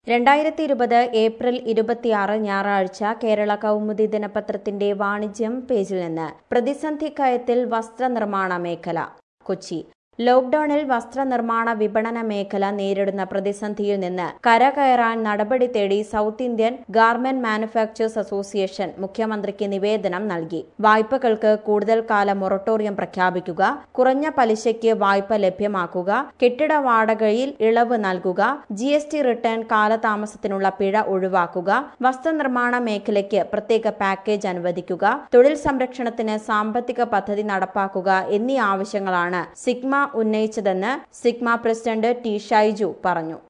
രണ്ടായിരത്തി ഇരുപത് ഏപ്രിൽ ഇരുപത്തിയാറ് ഞായറാഴ്ച കേരള കൗമുദി ദിനപത്രത്തിന്റെ വാണിജ്യം പേജിൽ നിന്ന് പ്രതിസന്ധി കയത്തിൽ വസ്ത്രനിർമ്മാണ മേഖല കൊച്ചി ലോക്ഡൌണിൽ വസ്ത്രനിർമ്മാണ വിപണന മേഖല നേരിടുന്ന പ്രതിസന്ധിയിൽ നിന്ന് കരകയറാൻ നടപടി തേടി south Indian garment manufacturers association മുഖ്യമന്ത്രിക്ക് നിവേദനം നൽകി വായ്പകൾക്ക് കൂടുതൽ കാല മൊറട്ടോറിയം പ്രഖ്യാപിക്കുക കുറഞ്ഞ പലിശയ്ക്ക് വായ്പ ലഭ്യമാക്കുക കെട്ടിട വാടകയിൽ ഇളവ് നൽകുക ജി എസ് ടി റിട്ടേൺ കാലതാമസത്തിനുള്ള പിഴ ഒഴിവാക്കുക വസ്ത്രനിർമ്മാണ മേഖലയ്ക്ക് പ്രത്യേക പാക്കേജ് അനുവദിക്കുക തൊഴിൽ സംരക്ഷണത്തിന് സാമ്പത്തിക പദ്ധതി നടപ്പാക്കുക എന്നീ ആവശ്യങ്ങളാണ് സിഗ്മ ഉന്നയിച്ചതെന്ന് സിഗ്മ പ്രസിഡന്റ് ടി ഷൈജു പറഞ്ഞു